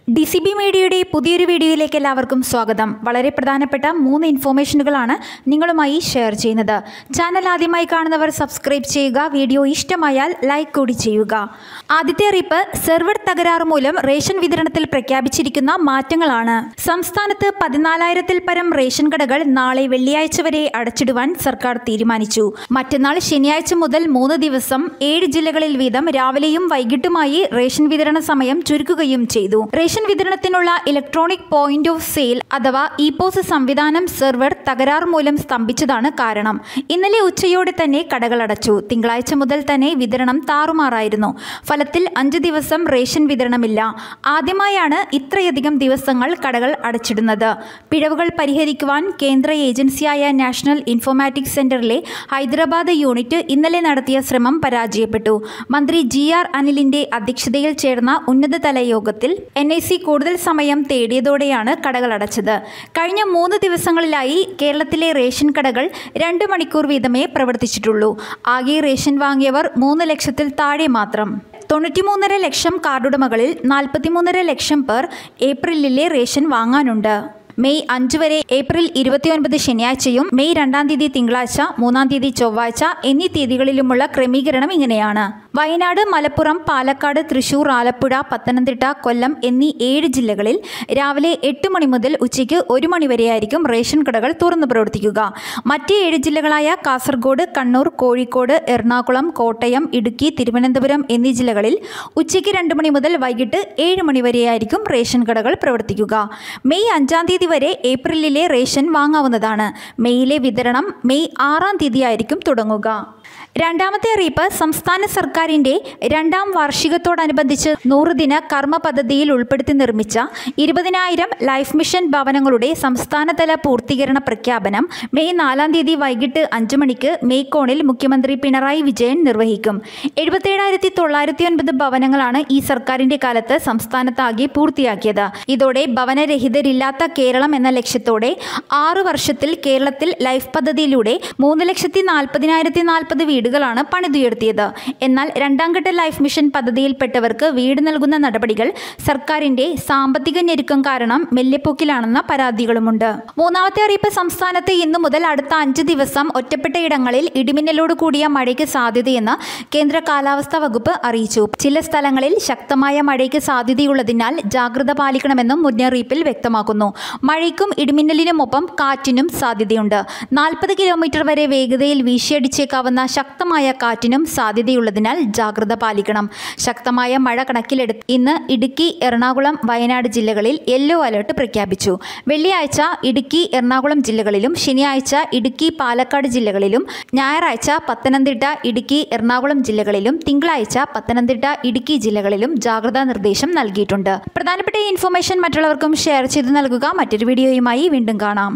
D C B മീഡിയയുടെ പുതിയൊരു വീഡിയോയിലേക്ക് എല്ലാവർക്കും സ്വാഗതം വളരെ പ്രധാനപ്പെട്ട മൂന്ന് ഇൻഫോർമേഷനുകളാണ് നിങ്ങളുമായി ഷെയർ ചെയ്യുന്നത് ചാനൽ ആദ്യമായി കാണുന്നവർ സബ്സ്ക്രൈബ് ചെയ്യുക വീഡിയോ ഇഷ്ടമായാൽ ലൈക്ക് കൂടി ചെയ്യുക ആദ്യത്തെ അറിയിപ്പ് സെർവർ തകരാറ് മൂലം റേഷൻ വിതരണത്തിൽ പ്രഖ്യാപിച്ചിരിക്കുന്ന മാറ്റങ്ങളാണ് സംസ്ഥാനത്ത് പതിനാലായിരത്തിൽ പരം റേഷൻ കടകൾ നാളെ വെള്ളിയാഴ്ച വരെ അടച്ചിടുവാൻ സർക്കാർ തീരുമാനിച്ചു മറ്റന്നാൾ ശനിയാഴ്ച മുതൽ മൂന്ന് ദിവസം ഏഴ് ജില്ലകളിൽ വീതം രാവിലെയും വൈകിട്ടുമായി റേഷൻ വിതരണ സമയം ചുരുക്കുകയും ചെയ്തു റേഷൻ വിതരണത്തിനുള്ള ഇലക്ട്രോണിക് പോയിന്റ് ഓഫ് സെയിൽ അഥവാ ഇ പോസ് സംവിധാനം സെർവർ തകരാർ മൂലം സ്തംഭിച്ചതാണ് കാരണം ഇന്നലെ ഉച്ചയോടെ തന്നെ കടകൾ അടച്ചു തിങ്കളാഴ്ച മുതൽ തന്നെ വിതരണം താറുമാറായിരുന്നു ഫലത്തിൽ അഞ്ച് ദിവസം റേഷൻ വിതരണമില്ല ആദ്യമായാണ് ഇത്രയധികം ദിവസങ്ങൾ കടകൾ അടച്ചിടുന്നത് പിഴവുകൾ പരിഹരിക്കുവാൻ കേന്ദ്ര ഏജൻസിയായ നാഷണൽ ഇൻഫോർമാറ്റിക്സ് സെന്ററിലെ ഹൈദരാബാദ് യൂണിറ്റ് ഇന്നലെ നടത്തിയ ശ്രമം പരാജയപ്പെട്ടു മന്ത്രി ജി ആർ അനിലിന്റെ അധ്യക്ഷതയിൽ ചേർന്ന ഉന്നതതല യോഗത്തിൽ എൻ ഐ സി കൂടുതൽ സമയം തേടിയതോടെയാണ് കടകൾ അടച്ചത് കഴിഞ്ഞ മൂന്ന് ദിവസങ്ങളിലായി കേരളത്തിലെ റേഷൻ കടകൾ രണ്ട് മണിക്കൂർ വീതമേ പ്രവർത്തിച്ചിട്ടുള്ളൂ ആകെ റേഷൻ വാങ്ങിയവർ മൂന്ന് ലക്ഷത്തിൽ താഴെ മാത്രം തൊണ്ണൂറ്റിമൂന്നര ലക്ഷം കാർഡുടമകളിൽ നാൽപ്പത്തിമൂന്നര ലക്ഷം പേർ ഏപ്രിലിലെ റേഷൻ വാങ്ങാനുണ്ട് മെയ് അഞ്ച് വരെ ഏപ്രിൽ ഇരുപത്തിയൊൻപത് ശനിയാഴ്ചയും മെയ് രണ്ടാം തീയതി തിങ്കളാഴ്ച മൂന്നാം തീയതി ചൊവ്വാഴ്ച എന്നീ തീയതികളിലുമുള്ള ക്രമീകരണം ഇങ്ങനെയാണ് വയനാട് മലപ്പുറം പാലക്കാട് തൃശൂർ ആലപ്പുഴ പത്തനംതിട്ട കൊല്ലം എന്നീ ഏഴ് ജില്ലകളിൽ രാവിലെ എട്ട് മണി മുതൽ ഉച്ചയ്ക്ക് ഒരു മണി വരെയായിരിക്കും റേഷൻ കടകൾ തുറന്നു പ്രവർത്തിക്കുക മറ്റ് ഏഴ് ജില്ലകളായ കാസർഗോഡ് കണ്ണൂർ കോഴിക്കോട് എറണാകുളം കോട്ടയം ഇടുക്കി തിരുവനന്തപുരം എന്നീ ജില്ലകളിൽ ഉച്ചയ്ക്ക് രണ്ട് മണി മുതൽ വൈകിട്ട് ഏഴ് മണി വരെയായിരിക്കും റേഷൻ കടകൾ പ്രവർത്തിക്കുക മെയ് അഞ്ചാം തീയതി വരെ ഏപ്രിലിലെ റേഷൻ വാങ്ങാവുന്നതാണ് മെയ്യിലെ വിതരണം മെയ് ആറാം തീയതിയായിരിക്കും തുടങ്ങുക രണ്ടാമത്തെ അറിയിപ്പ് സംസ്ഥാന സർക്കാരിൻ്റെ രണ്ടാം വാർഷികത്തോടനുബന്ധിച്ച് നൂറ് ദിന കർമ്മ പദ്ധതിയിൽ ഉൾപ്പെടുത്തി നിർമ്മിച്ച ഇരുപതിനായിരം ലൈഫ് മിഷൻ ഭവനങ്ങളുടെ സംസ്ഥാനതല പൂർത്തീകരണ പ്രഖ്യാപനം മെയ് നാലാം തീയതി വൈകിട്ട് അഞ്ച് മണിക്ക് മെയ്ക്കോണിൽ മുഖ്യമന്ത്രി പിണറായി വിജയൻ നിർവഹിക്കും എഴുപത്തേഴായിരത്തി തൊള്ളായിരത്തി ഒൻപത് ഭവനങ്ങളാണ് ഈ സർക്കാരിന്റെ കാലത്ത് സംസ്ഥാനത്താകെ പൂർത്തിയാക്കിയത് ഇതോടെ ഭവനരഹിതരില്ലാത്ത കേരളം എന്ന ലക്ഷ്യത്തോടെ ആറു വർഷത്തിൽ കേരളത്തിൽ ലൈഫ് പദ്ധതിയിലൂടെ മൂന്ന് ലക്ഷത്തി നാൽപ്പതിനായിരത്തി നാൽപ്പത് വീടുകളാണ് പണിതുയർത്തിയത് എന്നാൽ രണ്ടാം ഘട്ട ലൈഫ് മിഷൻ പദ്ധതിയിൽപ്പെട്ടവർക്ക് വീട് നൽകുന്ന നടപടികൾ സർക്കാരിന്റെ സാമ്പത്തിക ഞെരുക്കം കാരണം മെല്ലെപ്പോക്കിലാണെന്ന പരാതികളുമുണ്ട് മൂന്നാമത്തെ അറിയിപ്പ് സംസ്ഥാനത്ത് ഇന്നു മുതൽ അടുത്ത അഞ്ച് ദിവസം ഒറ്റപ്പെട്ട ഇടങ്ങളിൽ ഇടിമിന്നലോട് കൂടിയ മഴയ്ക്ക് സാധ്യതയെന്ന് കേന്ദ്ര കാലാവസ്ഥാ വകുപ്പ് അറിയിച്ചു ചില സ്ഥലങ്ങളിൽ ശക്തമായ മഴയ്ക്ക് സാധ്യതയുള്ളതിനാൽ ജാഗ്രത പാലിക്കണമെന്നും മുന്നറിയിപ്പിൽ വ്യക്തമാക്കുന്നു മഴയ്ക്കും ഇടിമിന്നലിനുമൊപ്പം കാറ്റിനും സാധ്യതയുണ്ട് നാൽപ്പത് കിലോമീറ്റർ വരെ വേഗതയിൽ വീശിയടിച്ചേക്കാവുന്ന ശക്തമായ കാറ്റിനും സാധ്യതയുള്ളതിനാൽ ജാഗ്രത പാലിക്കണം ശക്തമായ മഴ കണക്കിലെടുത്ത് ഇന്ന് ഇടുക്കി എറണാകുളം വയനാട് ജില്ലകളിൽ യെല്ലോ അലർട്ട് പ്രഖ്യാപിച്ചു വെള്ളിയാഴ്ച ഇടുക്കി എറണാകുളം ജില്ലകളിലും ശനിയാഴ്ച ഇടുക്കി പാലക്കാട് ജില്ലകളിലും ഞായറാഴ്ച പത്തനംതിട്ട ഇടുക്കി എറണാകുളം ജില്ലകളിലും തിങ്കളാഴ്ച പത്തനംതിട്ട ഇടുക്കി ജില്ലകളിലും ജാഗ്രതാ നിർദ്ദേശം നൽകിയിട്ടുണ്ട് പ്രധാനപ്പെട്ട ഈ ഇൻഫർമേഷൻ മറ്റുള്ളവർക്കും ഷെയർ ചെയ്ത് നൽകുക മറ്റൊരു വീഡിയോയുമായി വീണ്ടും കാണാം